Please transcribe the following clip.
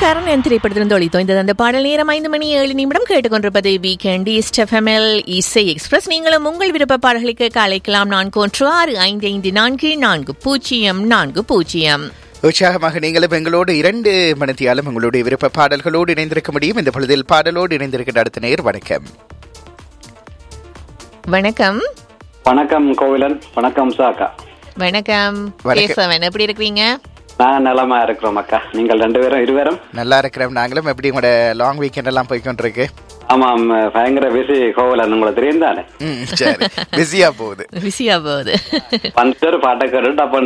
கரணன் திரைப்படத்திலிருந்து ஒளித்தோய்ந்தது அந்த பாடல் நேரம் ஐந்து மணி ஏழு நிமிடம் கேட்டுக்கொண்டிருப்பது வீக்கெண்ட் ஈஸ்ட் எஃப்எம்எல் இசை எக்ஸ்பிரஸ் நீங்களும் உங்கள் விருப்ப பாடல்களுக்கு அழைக்கலாம் நான்கு ஒன்று ஆறு ஐந்து ஐந்து நான்கு நான்கு பூஜ்ஜியம் நான்கு பூஜ்ஜியம் உற்சாகமாக நீங்களும் எங்களோடு இரண்டு மணித்தியாலும் உங்களுடைய விருப்ப பாடல்களோடு இணைந்திருக்க முடியும் இந்த பொழுதில் பாடலோடு இணைந்திருக்கின்ற அடுத்த நேர் வணக்கம் வணக்கம் வணக்கம் கோவிலன் வணக்கம் சாக்கா வணக்கம் வணக்கம். கேசவன் எப்படி இருக்கிறீங்க நான் நலமா இருக்கிறோம் அக்கா நீங்கள் ரெண்டு பேரும் இருவரும் நல்லா இருக்கிறோம் நாங்களும் எப்படி உங்களோட லாங் வீக்கெண்ட் எல்லாம் போய்க்கொண்டிருக்கு ஆமாம் பயங்கர பிஸி கோவிலன் உங்களுக்கு தெரியும் தானே ம் சரி பிஸியா போகுது பிஸியா போகுது பஞ்சர் பாட்டை கேட்டு அப்ப